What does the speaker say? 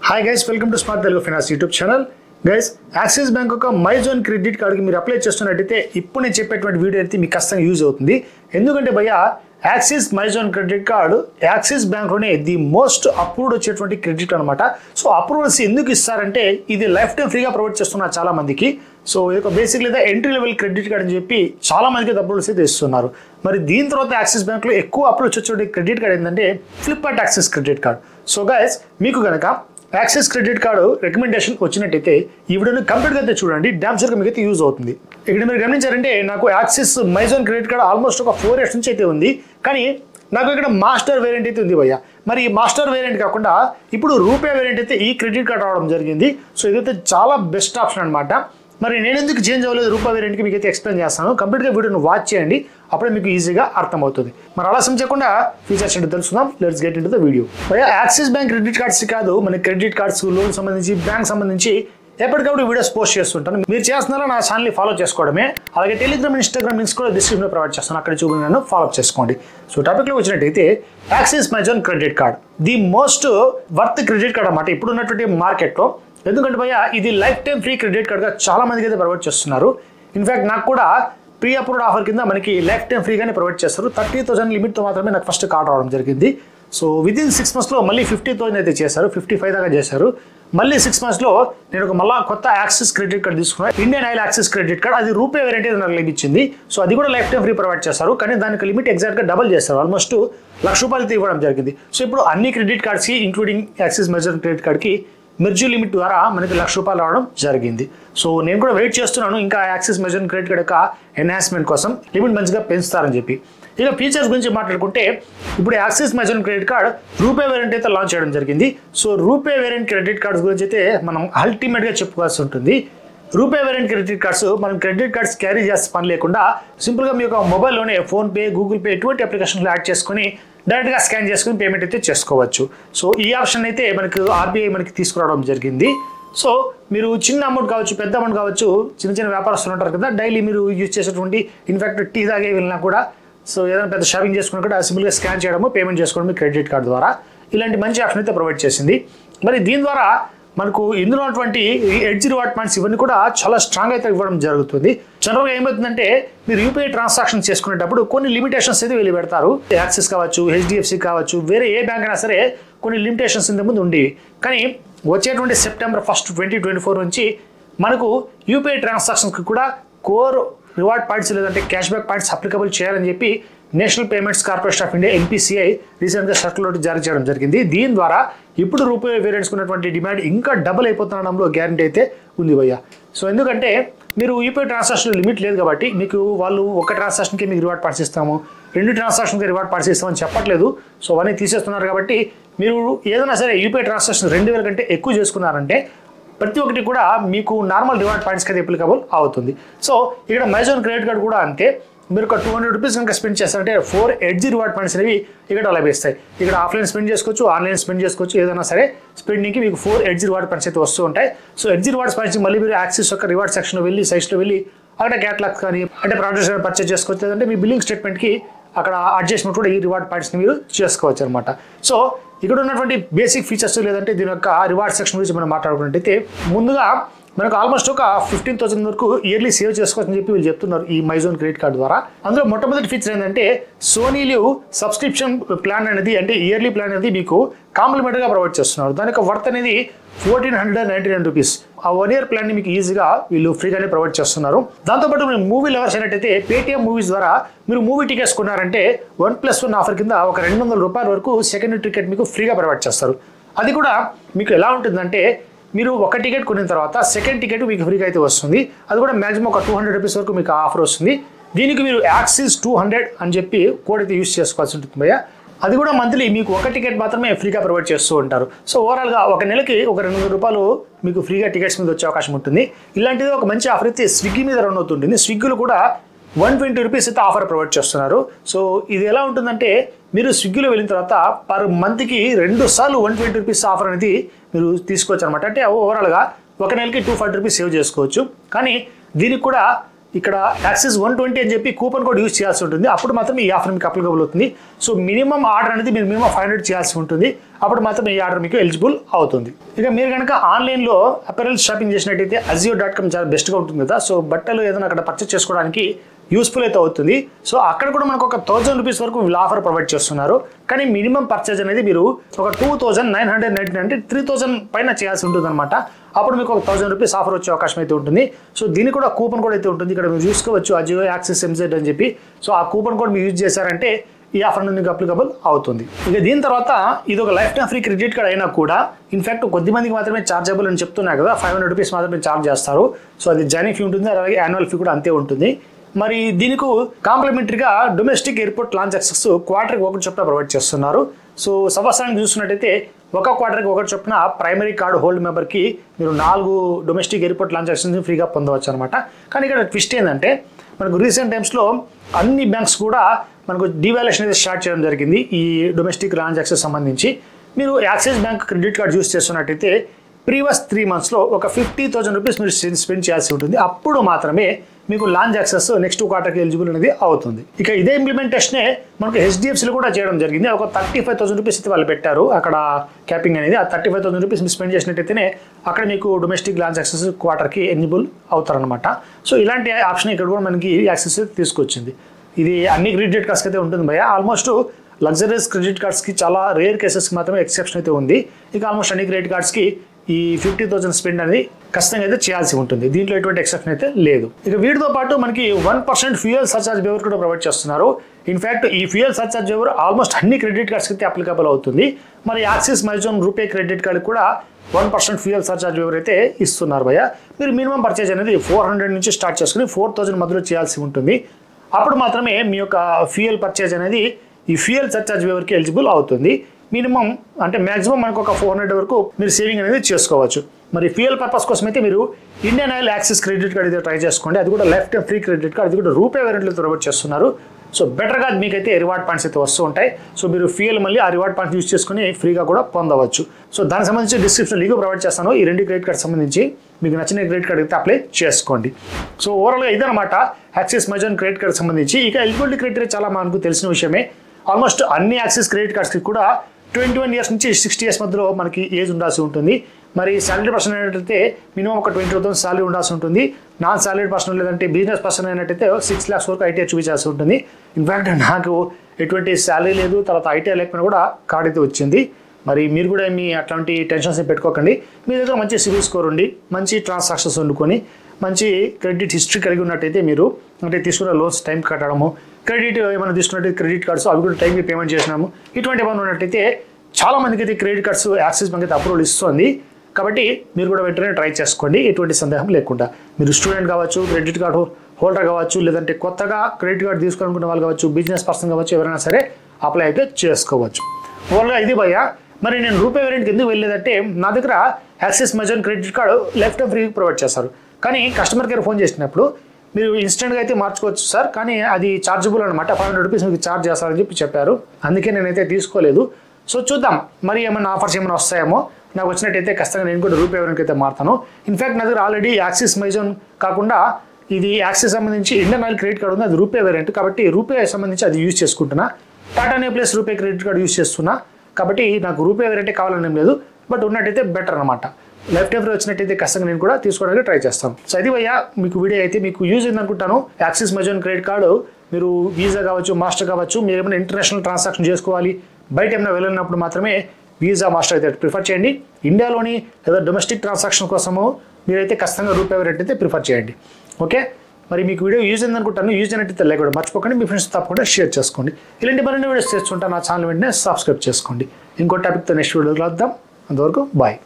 hi guys welcome to smart Telugu finance YouTube channel guys Axis bank ఒక MyZone credit కార్డ్కి మీరు apply చేస్తున్నట్టయితే ఇప్పుడు నేను చెప్పేటువంటి వీడియో అయితే మీకు ఖచ్చితంగా యూజ్ అవుతుంది ఎందుకంటే భయ్య Axis MyZone credit card Axis బ్యాంక్లోనే ది మోస్ట్ అప్రూవ్డ్ వచ్చేటువంటి క్రెడిట్ అనమాట సో అప్రూవల్స్ ఎందుకు ఇస్తారంటే ఇది లైఫ్ టైం ఫ్రీగా ప్రొవైడ్ చేస్తున్నారు చాలా మందికి సో ఇది ఒక బేసిక్ లేదా ఎంట్రీ లెవెల్ క్రెడిట్ కార్డ్ అని చెప్పి చాలా మందికి అప్రూవల్స్ అయితే ఇస్తున్నారు మరి దీని తర్వాత యాక్సిస్ బ్యాంక్లో ఎక్కువ అప్రూవల్స్ వచ్చే క్రెడిట్ కార్డ్ ఏంటంటే Flipkart Axis credit card so guys మీకు కనుక యాక్సెస్ క్రెడిట్ కార్డు రికమెండేషన్ వచ్చినట్టయితే ఈ వీడియోని కంప్లీట్గా అయితే చూడండి డ్యామ్ సర్గా మీకు అయితే యూజ్ అవుతుంది ఇక్కడ మీరు గమనించారంటే నాకు Axis MyZone credit card almost ఒక ఫోర్ ఇయర్స్ నుంచి అయితే ఉంది కానీ నాకు ఇక్కడ మాస్టర్ వేరియంట్ అయితే ఉంది భయ్య మరి ఈ మాస్టర్ వేరియంట్ కాకుండా ఇప్పుడు రూపే వేరియంట్ అయితే ఈ క్రెడిట్ కార్డ్ రావడం జరిగింది సో ఇదైతే చాలా బెస్ట్ ఆప్షన్ అనమాట మరి నేను ఎందుకు చేంజ్ అవ్వలేదు రూపా వేరియంట్కి మీకు అయితే ఎక్స్ప్లెయిన్ చేస్తాను కంప్లీట్గా వీడియోని వాచ్ చేయండి అప్పుడే మీకు ఈజీగా అర్థమవుతుంది మరి ఆలస్యం చేయకుండా ఫీచర్స్ ఏంటో తెలుసుకుందాం let's get in the video Axis bank credit cards కాదు మన క్రెడిట్ కార్డ్స్ లోన్ సంబంధించి బ్యాంక్ సంబంధించి ఎప్పటికప్పుడు వీడియోస్ పోస్ట్ చేస్తుంటాను మీరు చేస్తున్నారో నా ఛానల్ని ఫాలో చేసుకోవడమే అలాగే టెలిగ్రామ్ ఇన్స్టాగ్రామ్ లింక్స్ కూడా డిస్క్రిప్షన్లో ప్రొవైడ్ చేస్తాను అక్కడ చూపి నన్ను ఫాలో చేసుకోండి సో టాపిక్లో వచ్చినట్టయితే Axis MyZone credit card the most worth credit card అన్నమాట ఇప్పుడు ఉన్నటువంటి మార్కెట్లో ఎందుకంటే భయ్య ఇది లైఫ్ టైం ఫ్రీ క్రెడిట్ కార్డ్గా చాలా మందికి అయితే ప్రొవైడ్ చేస్తున్నారు ఇన్ఫాక్ట్ నాకు కూడా ప్రీ అప్రూవ్డ్ ఆఫర్ కింద మనకి లైఫ్ టైం ఫ్రీగానే ప్రొవైడ్ చేస్తారు థర్టీ థౌసండ్ లిమిట్తో మాత్రమే నాకు ఫస్ట్ కార్డ్ రావడం జరిగింది సో విత్ ఇన్ సిక్స్ మంత్స్లో మళ్ళీ ఫిఫ్టీ థౌసండ్ అయితే చేశారు ఫిఫ్టీ ఫైవ్ దాకా చేశారు మళ్ళీ సిక్స్ మంత్స్లో నేను ఒక మళ్ళా కొత్త యాక్సిస్ క్రెడిట్ కార్డ్ తీసుకున్నాను Indian oil Axis credit card అది రూపే వేరియంట్ నాకు లభించింది సో అది కూడా లైఫ్ టైం ఫ్రీ ప్రొవైడ్ చేస్తారు కానీ దానికి లిమిట్ ఎగ్జాక్ట్గా డబల్ చేస్తారు ఆల్మోస్ట్ లక్ష రూపాయలు ఇవ్వడం జరిగింది సో ఇప్పుడు అన్ని క్రెడిట్ కార్డ్స్కి ఇంక్లూడింగ్ యాక్సిస్ మెజర్ క్రెడిట్ కార్డ్కి మెర్జీ లిమిట్ ద్వారా మనకి లక్ష రూపాయలు రావడం జరిగింది సో నేను కూడా వెయిట్ చేస్తున్నాను ఇంకా యాక్సిస్ మెజర్ క్రెడిట్ కార్డ్ యొక్క ఎన్హాన్స్మెంట్ కోసం లిమిట్ మంచిగా పెంచుతారని చెప్పి ఇక ఫీచర్స్ గురించి మాట్లాడుకుంటే ఇప్పుడు Axis MyZone credit card RuPay variant అయితే లాంచ్ చేయడం జరిగింది so RuPay variant credit cards గురించి అయితే మనం అల్టిమేట్గా చెప్పుకోవాల్సి ఉంటుంది రూపే వేరియంట్ క్రెడిట్ కార్డ్స్ మనం క్రెడిట్ కార్డ్స్ క్యారీ చేస్తే పని లేకుండా సింపుల్గా మీ యొక్క మొబైల్లోనే ఫోన్పే గూగుల్ పే ఎటువంటి అప్లికేషన్లు యాడ్ చేసుకొని డైరెక్ట్గా స్కాన్ చేసుకుని పేమెంట్ అయితే చేసుకోవచ్చు సో ఈ ఆప్షన్ అయితే మనకు ఆర్బీఐ మనకి తీసుకురావడం జరిగింది సో మీరు చిన్న అమౌంట్ కావచ్చు పెద్ద అమౌంట్ కావచ్చు చిన్న చిన్న వ్యాపారస్తులు ఉంటారు కదా డైలీ మీరు యూజ్ చేసేటువంటి ఇన్ఫాక్ట్ టీ తాగే వెళ్ళినా కూడా సో ఏదైనా పెద్ద షాపింగ్ చేసుకుని కూడా సింపుల్గా స్కాన్ చేయడము పేమెంట్ చేసుకోవడం మీ క్రెడిట్ కార్డ్ ద్వారా ఇలాంటి మంచి ఆప్షన్ అయితే ప్రొవైడ్ చేసింది మరి దీని ద్వారా మనకు ఇందులో ఉన్నటువంటి ఎడ్జ్ రివార్డ్ పాయింట్స్ ఇవన్నీ కూడా చాలా స్ట్రాంగ్ అయితే ఇవ్వడం జరుగుతుంది జనరల్గా ఏమవుతుందంటే మీరు యూపీఐ ట్రాన్సాక్షన్ చేసుకునేటప్పుడు కొన్ని లిమిటేషన్స్ అయితే వెళ్ళి పెడతారు యాక్సిస్ కావచ్చు హెచ్డిఎఫ్సి కావచ్చు వేరే ఏ బ్యాంక్ అయినా సరే కొన్ని లిమిటేషన్స్ ఇంత ముందు ఉండేవి కానీ వచ్చేటువంటి September first twenty twenty four నుంచి మనకు యూపీఐ ట్రాన్సాక్షన్స్కి కూడా కోర్ రివార్డ్ పాయింట్స్ లేదంటే క్యాష్ బ్యాక్ పాయింట్స్ అప్లికబుల్ చేయాలని చెప్పి National Payments Corporation of India NPCI రీసెంట్గా సర్కులర్ జారీ చేయడం జరిగింది దీని ద్వారా ఇప్పుడు రూపాయి వేరియంట్స్ ఉన్నటువంటి డిమాండ్ ఇంకా డబుల్ అయిపోతుండడంలో గ్యారంటీ అయితే ఉంది భయ్య సో ఎందుకంటే మీరు యూపీఐ ట్రాన్సాక్షన్ లిమిట్ లేదు కాబట్టి మీకు వాళ్ళు ఒక ట్రాన్సాక్షన్కి మీకు రివార్డ్ పాయింట్స్ ఇస్తాము రెండు ట్రాన్సాక్షన్కి రివార్డ్ పాయింట్స్ ఇస్తామని చెప్పట్లేదు సో అవన్నీ తీసేస్తున్నారు కాబట్టి మీరు ఏదైనా సరే యూపీఐ ట్రాన్సాక్షన్ రెండు వేల కంటే ఎక్కువ చేసుకున్నారంటే ప్రతి ఒక్కటి కూడా మీకు నార్మల్ రివార్డ్ పాయింట్స్కి అయితే అప్లికబుల్ అవుతుంది సో ఇక్కడ మైజోన్ క్రెడిట్ కార్డ్ కూడా అంతే మీరు ఒక టూ హండ్రెడ్ రూపీస్ కనుక స్పెండ్ చేస్తారంటే ఫోర్ ఎడ్జీ రివార్డ్ పాయింట్స్ అనేవి ఇక్కడ లభిస్తాయి ఇక్కడ ఆఫ్లైన్ స్పెండ్ చేసుకోవచ్చు ఆన్లైన్ స్పెండ్ చేసుకోవచ్చు ఏదైనా సరే స్పెండింగ్కి మీకు ఫోర్ ఎడ్జీ రివార్డ్ పాయింట్స్ అయితే వస్తూ ఉంటాయి సో ఎడ్జీ రివార్డ్స్ పాయింట్స్ మళ్ళీ మీరు యాక్సిస్ యొక్క రివార్డ్ సెక్షన్లో వెళ్ళి సైట్స్లో వెళ్ళి అక్కడ క్యాట్లాగ్ కానీ అంటే ప్రోడక్ట్స్ పర్చేస్ చేసుకోవచ్చు లేదంటే మీ బిల్లింగ్ స్టేట్మెంట్కి అక్కడ అడ్జస్ట్మెంట్ కూడా ఈ రివార్డ్ పాయింట్స్ని మీరు చేసుకోవచ్చు అనమాట సో ఇక్కడ ఉన్నటువంటి బేసిక్ ఫీచర్స్ లేదంటే దీని యొక్క రివార్డ్ సెక్షన్ గురించి మనం మాట్లాడుకున్నట్టయితే ముందుగా మనకు ఆల్మోస్ట్ ఒక ఫిఫ్టీన్ థౌసండ్ వరకు ఇయర్లీ సేవ్ చేసుకోవచ్చని చెప్పి వీళ్ళు చెప్తున్నారు ఈ మైజోన్ క్రెడిట్ కార్డ్ ద్వారా అందులో మొట్టమొదటి ఫీచర్ ఏంటంటే సోనీ లివ్ సబ్స్క్రిప్షన్ ప్లాన్ అనేది అంటే ఇయర్లీ ప్లాన్ అనేది మీకు కాంప్లిమెంటరీగా ప్రొవైడ్ చేస్తున్నారు దాని యొక్క వర్త్ అనేది fourteen hundred ninety nine rupees ఆ వన్ ఇయర్ ప్లాన్ని మీకు ఈజీగా వీళ్ళు ఫ్రీగానే ప్రొవైడ్ చేస్తున్నారు దాంతోపాటు మీరు మూవీ లవర్స్ అయినట్టయితే పేటీఎం మూవీస్ ద్వారా మీరు మూవీ టికెట్స్ కొన్నారంటే వన్ ప్లస్ వన్ ఆఫర్ కింద ఒక రెండు వందల రూపాయల వరకు సెకండ్ టికెట్ మీకు ఫ్రీగా ప్రొవైడ్ చేస్తారు అది కూడా మీకు ఎలా ఉంటుందంటే మీరు ఒక టికెట్ కొనిన తర్వాత సెకండ్ టికెట్ మీకు ఫ్రీగా అయితే వస్తుంది అది కూడా మాక్సిమం ఒక టూ హండ్రెడ్ రూపీస్ వరకు మీకు ఆఫర్ వస్తుంది దీనికి మీరు యాక్సిస్ టూ హండ్రెడ్ అని చెప్పి కోడ్ అయితే యూస్ చేసుకోవాల్సి ఉంటుంది భయ్య అది కూడా మంత్లీ మీకు ఒక టికెట్ మాత్రమే ఫ్రీగా ప్రొవైడ్ చేస్తూ ఉంటారు సో ఓవరాల్గా ఒక నెలకి ఒక రెండు వందల రూపాయలు మీకు ఫ్రీగా టికెట్స్ మీద వచ్చే అవకాశం ఉంటుంది ఇలాంటిది ఒక మంచి ఆఫర్ అయితే స్విగ్గీ మీద రన్ అవుతుంటుంది స్విగ్గీలో కూడా వన్ ట్వంటీ రూపీస్ అయితే ఆఫర్ ప్రొవైడ్ చేస్తున్నారు సో ఇది ఎలా ఉంటుందంటే మీరు స్విగ్గీలో వెళ్ళిన తర్వాత పర్ మంత్కి రెండు సార్లు వన్ ట్వంటీ రూపీస్ ఆఫర్ అనేది మీరు తీసుకోవచ్చు అనమాట అంటే ఓవరాల్గా ఒక నెలకి టూ ఫార్టీ రూపీస్ సేవ్ చేసుకోవచ్చు కానీ దీనికి కూడా ఇక్కడ యాక్సిస్ వన్ ట్వంటీ అని చెప్పి కూపన్ కోడ్ యూస్ చేయాల్సి ఉంటుంది అప్పుడు మాత్రం ఈ ఆఫర్ మీకు అప్లికబుల్ అవుతుంది సో మినిమం ఆర్డర్ అనేది మీరు మినిమం ఫైవ్ హండ్రెడ్ చేయాల్సి ఉంటుంది అప్పుడు మాత్రం ఈ ఆర్డర్ మీకు ఎలిజిబుల్ అవుతుంది ఇక మీరు కనుక ఆన్లైన్లో అపెరల్ షాపింగ్ చేసినట్టయితే అజియో డాట్ కామ్ చాలా బెస్ట్గా ఉంటుంది కదా సో బట్టలు ఏదైనా అక్కడ పర్చేస్ చేసుకోవడానికి యూస్ఫుల్ అయితే అవుతుంది సో అక్కడ కూడా మనకు ఒక థౌసండ్ రూపీస్ వరకు వీళ్ళు ఆఫర్ ప్రొవైడ్ చేస్తున్నారు కానీ మినిమం పర్చేజ్ అనేది మీరు ఒక two thousand nine hundred ninety అంటే త్రీ థౌసండ్ పైన చేయాల్సి ఉంటుంది అనమాట అప్పుడు మీకు ఒక థౌసండ్ రూపీస్ ఆఫర్ వచ్చే అవకాశం అయితే ఉంటుంది సో దీనికి కూడా కూపన్ కోడ్ అయితే ఉంటుంది ఇక్కడ మీరు చూసుకోవచ్చు అజియో యాక్సిస్ ఎంజెడ్ అని చెప్పి సో ఆ కూపన్ కోడ్ మీరు యూజ్ చేశారంటే ఈ ఆఫర్ అనేది మీకు అప్లికబుల్ అవుతుంది ఇక దీని తర్వాత ఇది ఒక lifetime free credit card అయినా కూడా ఇన్ఫాక్ట్ కొద్ది మందికి మాత్రమే చార్జబుల్ అని చెప్తున్నారు కదా ఫైవ్ హండ్రెడ్ రూపీస్ మాత్రమే చార్జ్ చేస్తారు సో అది జర్నీ ఫీ ఉంటుంది అలాగే యాన్యువల్ ఫీ కూడా అంతే ఉంటుంది మరి దీనికి కాంప్లిమెంటరీగా డొమెస్టిక్ ఎయిర్పోర్ట్ లాంచ్ యాక్సెస్ క్వార్టర్కి ఒకటి చొప్పున ప్రొవైడ్ చేస్తున్నారు సో సంవత్సరానికి చూస్తున్నట్టయితే ఒక క్వార్టర్కి ఒకటి చొప్పున ప్రైమరీ కార్డు హోల్డ్ మెంబర్కి మీరు నాలుగు డొమెస్టిక్ ఎయిర్పోర్ట్ లాంచ్ యాక్సెస్ ఫ్రీగా పొందవచ్చు అనమాట కానీ ఇక్కడ ట్విస్ట్ ఏంటంటే మనకు రీసెంట్ టైమ్స్లో అన్ని బ్యాంక్స్ కూడా మనకు డివాల్యుయేషన్ అయితే స్టార్ట్ చేయడం జరిగింది ఈ డొమెస్టిక్ లాంచ్ యాక్సెస్ సంబంధించి మీరు Axis bank credit card use చేస్తున్నట్టయితే ప్రీవియస్ త్రీ మంత్స్లో ఒక ఫిఫ్టీ థౌసండ్ రూపీస్ మీరు స్పెండ్ చేయాల్సి ఉంటుంది అప్పుడు మాత్రమే మీకు లాంచ్ యాక్సెస్ నెక్స్ట్ క్వార్టర్కి ఎలిజిబుల్ అనేది అవుతుంది ఇక ఇదే ఇంప్లిమెంటేషనే మనకు హెచ్డిఎఫ్సీలో కూడా చేయడం జరిగింది ఒక థర్టీ ఫైవ్ థౌసండ్ రూపీస్ అయితే వాళ్ళు పెట్టారు అక్కడ క్యాపింగ్ అనేది ఆ థర్టీ ఫైవ్ థౌసండ్ రూపీస్ మీరు స్పెండ్ చేసినట్టయితేనే అక్కడ మీకు డొమెస్టిక్ లాంచ్ యాక్సెస్ క్వార్టర్కి ఎలిజిబుల్ అవుతారనమాట సో ఇలాంటి ఆప్షన్ ఇక్కడ కూడా మనకి యాక్సెస్ తీసుకొచ్చింది ఇది అన్ని క్రెడిట్ కార్డ్స్కి అయితే ఉంటుంది భయ ఆల్మోస్ట్ లగ్జరీస్ క్రెడిట్ కార్డ్స్కి చాలా రేర్ కేసెస్కి మాత్రమే ఎక్సెప్షన్ అయితే ఉంది ఇక ఆల్మోస్ట్ అన్ని క్రెడిట్ కార్డ్స్కి ఈ ఫిఫ్టీ థౌసండ్ స్పెండ్ అనేది ఖచ్చితంగా అయితే చేయాల్సి ఉంటుంది దీంట్లో ఎటువంటి ఎక్సెప్షన్ అయితే లేదు ఇక వీటితో పాటు మనకి one percent fuel surcharge waiver కూడా ప్రొవైడ్ చేస్తున్నారు ఇన్ఫాక్ట్ ఈ ఫ్యూయల్ సర్చార్జ్ వేవర్ ఆల్మోస్ట్ అన్ని క్రెడిట్ కార్డ్స్కి అయితే అప్లికబుల్ అవుతుంది మరి Axis MyZone RuPay credit card కూడా one percent fuel surcharge waiver అయితే ఇస్తున్నారు భయ్య మీరు మినిమం పర్చేజ్ అనేది ఫోర్ హండ్రెడ్ నుంచి స్టార్ట్ చేసుకుని ఫోర్ థౌసండ్ మధ్యలో చేయాల్సి ఉంటుంది అప్పుడు మాత్రమే మీ యొక్క ఫ్యూయల్ పర్చేజ్ అనేది ఈ ఫ్యూయల్ సర్చార్జ్ వేవర్కి ఎలిజిబుల్ అవుతుంది మినిమం అంటే మాక్సిమం మనకు ఒక ఫోర్ హండ్రెడ్ వరకు మీరు సేవింగ్ అనేది చేసుకోవచ్చు మరి ఫ్యూయల్ పర్పస్ కోసం అయితే మీరు Indian oil Axis credit card అయితే ట్రై చేసుకోండి అది కూడా లెఫ్ట్ ఫ్రీ క్రెడిట్ కార్డ్ అది కూడా రూపే వేరియంట్లో ప్రొవైడ్ చేస్తున్నారు సో బెటర్గా మీకైతే రివార్డ్ పాయింట్స్ అయితే వస్తూ ఉంటాయి సో మీరు ఫ్యూయల్ మళ్ళీ ఆ రివార్డ్ పాయింట్స్ యూస్ చేసుకుని ఫ్రీగా కూడా పొందవచ్చు సో దానికి సంబంధించి డిస్క్రిప్షన్ లింక్ ప్రొవైడ్ చేస్తాను ఈ రెండు క్రెడిట్ కార్డ్ సంబంధించి మీకు నచ్చిన క్రెడిట్ కార్డ్ అయితే అప్లై చేసుకోండి సో ఓవరాల్గా ఇదనమాట యాక్సిస్ మజన్ క్రెడిట్ కార్డ్ సంబంధించి ఇక ఎలిజిబిలిటీ క్రైటీరియా చాలా మనకు తెలిసిన విషయమే ఆల్మోస్ట్ అన్ని యాక్సిస్ క్రెడిట్ కార్డ్స్కి కూడా ట్వంటీ వన్ ఇయర్స్ నుంచి సిక్స్టీ ఇయర్స్ మధ్యలో మనకి ఏజ్ ఉండాల్సి ఉంటుంది మరి సాలరీ పర్సన్ అయినట్టయితే మినిమం ఒక ట్వంటీ థౌసండ్ సాలరీ ఉండాల్సి ఉంటుంది నాన్ సాలరీ పర్సన్ లేదంటే బిజినెస్ పర్సన్ అయినట్టయితే సిక్స్ ల్యాక్స్ వరకు ఐటీఐ చూపించాల్సి ఉంటుంది ఇన్ఫాక్ట్ నాకు ఎటువంటి శాలరీ లేదు తర్వాత ఐటీఐ లేకపోయినా కూడా కార్డ్ అయితే వచ్చింది మరి మీరు కూడా మీ అట్లాంటి టెన్షన్స్ ఏం పెట్టుకోకండి మీ దగ్గర మంచి సివిల్ స్కోర్ ఉండి మంచి ట్రాన్సాక్షన్స్ వండుకొని మంచి క్రెడిట్ హిస్టరీ కలిగి ఉన్నట్టయితే మీరు అంటే తీసుకున్న లోన్స్ టైం కట్టడము క్రెడిట్ ఏమైనా తీసుకున్నట్టయితే క్రెడిట్ కార్డ్స్ అవి కూడా టైంకి పేమెంట్ చేసినాము ఇటువంటి ఏమైనా ఉన్నట్టయితే చాలా మందికి అయితే క్రెడిట్ కార్డ్స్ యాక్సిస్ బ్యాంక్ అయితే అప్రూవల్ ఇస్తుంది కాబట్టి మీరు కూడా వెంటనే ట్రై చేసుకోండి ఎటువంటి సందేహం లేకుండా మీరు స్టూడెంట్ కావచ్చు క్రెడిట్ కార్డు హోల్డర్ కావచ్చు లేదంటే కొత్తగా క్రెడిట్ కార్డు తీసుకోవాలనుకున్న వాళ్ళు కావచ్చు బిజినెస్ పర్సన్ కావచ్చు ఎవరైనా సరే అప్లై అయితే చేసుకోవచ్చు ఓవర్గా ఇది భయ్య మరి నేను రూపే వేరియంట్కి ఎందుకు వెళ్ళేదంటే నా దగ్గర Axis MyZone credit card lifetime free provide చేస్తారు కానీ కస్టమర్ కేర్ ఫోన్ చేసినప్పుడు మీరు ఇన్స్టెంట్గా అయితే మార్చుకోవచ్చు సార్ కానీ అది చార్జబుల్ అనమాట ఫైవ్ హండ్రెడ్ రూపీస్ మీకు చార్జ్ చేస్తారని చెప్పి చెప్పారు అందుకే నేనైతే తీసుకోలేదు సో చూద్దాం మరి ఏమైనా ఆఫర్స్ ఏమైనా వస్తాయేమో నాకు వచ్చినట్టయితే ఖచ్చితంగా నేను కూడా రూపే వేరియంట్కి అయితే మారుతాను ఇన్ఫాక్ట్ నా దగ్గర ఆల్రెడీ యాక్సిస్ మైజోన్ కాకుండా ఇది యాక్సిస్ సంబంధించి ఇండియన్ ఆయిల్ క్రెడిట్ కార్డు ఉంది అది రూపే వేరియంట్ కాబట్టి రూపే సంబంధించి అది యూజ్ చేసుకుంటున్నా Tata Neu plus RuPay credit card use చేస్తున్నా కాబట్టి నాకు రూపే వేరియంటే కావాలని ఏం లేదు బట్ ఉన్నట్టయితే బెటర్ అనమాట లెఫ్ట్ ఎవరు వచ్చినట్టయితే ఖచ్చితంగా నేను కూడా తీసుకోవడానికి ట్రై చేస్తాను సో అది భయ్య మీకు వీడియో అయితే మీకు యూజ్ అయింది అనుకుంటాను యాక్సిస్ మజోన్ క్రెడిట్ కార్డు మీరు వీసా కావచ్చు మాస్టర్ కావచ్చు మీరు ఏమైనా ఇంటర్నేషనల్ ట్రాన్సాక్షన్ చేసుకోవాలి బయట ఏమైనా వెళ్ళినప్పుడు మాత్రమే వీసా మాస్టర్ అయితే ప్రిఫర్ చేయండి ఇండియాలోని లేదా డొమెస్టిక్ ట్రాన్సాక్షన్ కోసము మీరైతే ఖచ్చితంగా రూపే రేట్ అయితే ప్రిఫర్ చేయండి ఓకే మరి మీకు వీడియో యూజ్ అయింది అనుకుంటాను యూజ్ అయినట్టయితే లైక్ కూడా మర్చిపోకండి మీ ఫ్రెండ్స్ తప్పకుండా షేర్ చేసుకోండి ఇలాంటి మరిన్ని వీడియోస్ చేస్తుంటా నా ఛానల్ వెంటనే సబ్స్క్రైబ్ చేసుకోండి ఇంకో టాపిక్తో నెక్స్ట్ వీడియోలో కలుద్దాం అంతవరకు బాయ్